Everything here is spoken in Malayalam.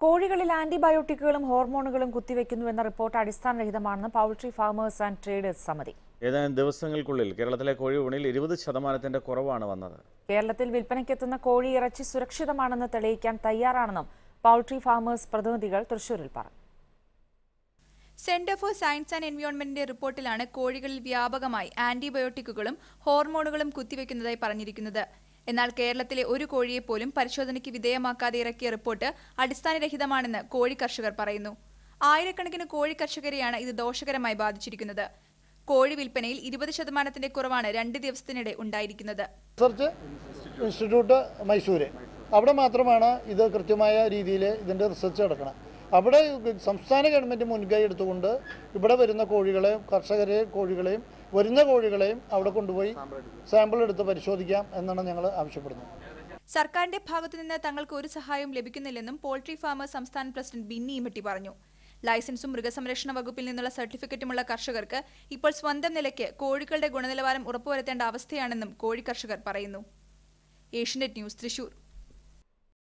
കോഴികളിൽ ആന്റിബയോട്ടിക്കുകളും ഹോർമോണുകളും കുത്തിവെക്കുന്നുവെന്ന റിപ്പോർട്ട് അടിസ്ഥാനരഹിതമാണെന്ന് പൗൾട്രി ഫാമേഴ്സ് ആൻഡ് ട്രേഡേഴ്സ് സമിതി ഏതാനും ദിവസങ്ങൾക്കുള്ളിൽ കേരളത്തിലെ കോഴി വിപണിയിൽ ഇരുപത് ശതമാനത്തിന്റെ കുറവാണ് വന്നത് കേരളത്തിൽ വിൽപ്പനയ്ക്കെത്തുന്ന കോഴി ഇറച്ചി സുരക്ഷിതമാണെന്ന് തെളിയിക്കാൻ തയ്യാറാണെന്നും പൗൾട്രി ഫാമേഴ്സ് പ്രതിനിധികൾ തൃശൂരിൽ പറഞ്ഞു സെന്റർ ഫോർ സയൻസ് ആൻഡ് എൻവയോൺമെന്റിന്റെ റിപ്പോർട്ടിലാണ് കോഴികളിൽ വ്യാപകമായി ആന്റിബയോട്ടിക്കുകളും ഹോർമോണുകളും കുത്തിവെക്കുന്നതായി പറഞ്ഞിരിക്കുന്നത് എന്നാൽ കേരളത്തിലെ ഒരു കോഴിയെപ്പോലും പരിശോധനയ്ക്ക് വിധേയമാക്കാതെ ഇറക്കിയ റിപ്പോർട്ട് അടിസ്ഥാനരഹിതമാണെന്ന് കോഴി കർഷകർ പറയുന്നു ആയിരക്കണക്കിന് കോഴി കർഷകരെയാണ് ഇത് ദോഷകരമായി ബാധിച്ചിരിക്കുന്നത് കോഴി വിൽപ്പനയിൽ ഇരുപത് ശതമാനത്തിന്റെ കുറവാണ് രണ്ട് ദിവസത്തിനിടെ ഉണ്ടായിരിക്കുന്നത് റിസർച്ച് ഇൻസ്റ്റിറ്റ്യൂട്ട് മൈസൂര് അവിടെ മാത്രമാണ് ഇത് കൃത്യമായ രീതിയിൽ ഇതിൻ്റെ റിസർച്ച് നടക്കണം അവിടെ സംസ്ഥാന ഗവൺമെൻറ് മുൻകൈ എടുത്തുകൊണ്ട് ഇവിടെ വരുന്ന കോഴികളെയും കർഷകരെ കോഴികളെയും വരുന്ന കോഴികളെയും അവിടെ കൊണ്ടുപോയി സാമ്പിൾ എടുത്ത് പരിശോധിക്കാം എന്നാണ് ഞങ്ങൾ ആവശ്യപ്പെടുന്നത് സർക്കാരിന്റെ ഭാഗത്തുനിന്ന് തങ്ങൾക്ക് ഒരു സഹായവും ലഭിക്കുന്നില്ലെന്നും പോൾട്രി ഫാമേഴ്സ് സംസ്ഥാന പ്രസിഡന്റ് ബിന്നി ഇമട്ടി പറഞ്ഞു ലൈസൻസും മൃഗസംരക്ഷണ വകുപ്പിൽ നിന്നുള്ള സർട്ടിഫിക്കറ്റുമുള്ള കർഷകർക്ക് ഇപ്പോൾ സ്വന്തം നിലയ്ക്ക് കോഴികളുടെ ഗുണനിലവാരം ഉറപ്പുവരുത്തേണ്ട അവസ്ഥയാണെന്നും കോഴി കർഷകർ പറയുന്നു ഏഷ്യനെറ്റ് ന്യൂസ് തൃശൂർ